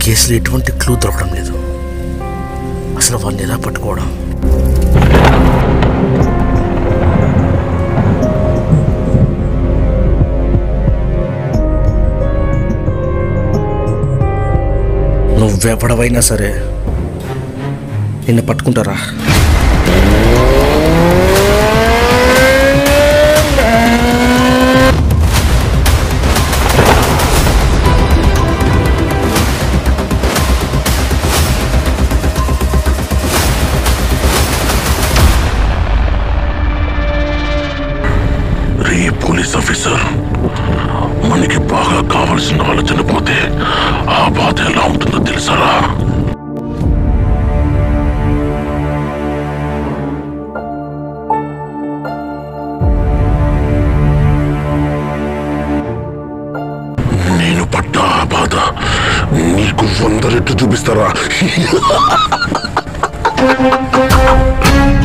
కేసులో ఎటువంటి క్లూ దొరకడం లేదు అసలు వాడిని ఎలా పట్టుకోవడం నువ్వెవడవైనా సరే నిన్ను పట్టుకుంటారా రే పోలీస్ ఆఫీసర్ మనకి బాగా కావలసిన వాళ్ళు చనిపోతే ఆ బాధ ఎలా ఉంటుందో తెలుసారా నేను పడ్డ ఆ బాధ నీకు వంద రెట్లు చూపిస్తారా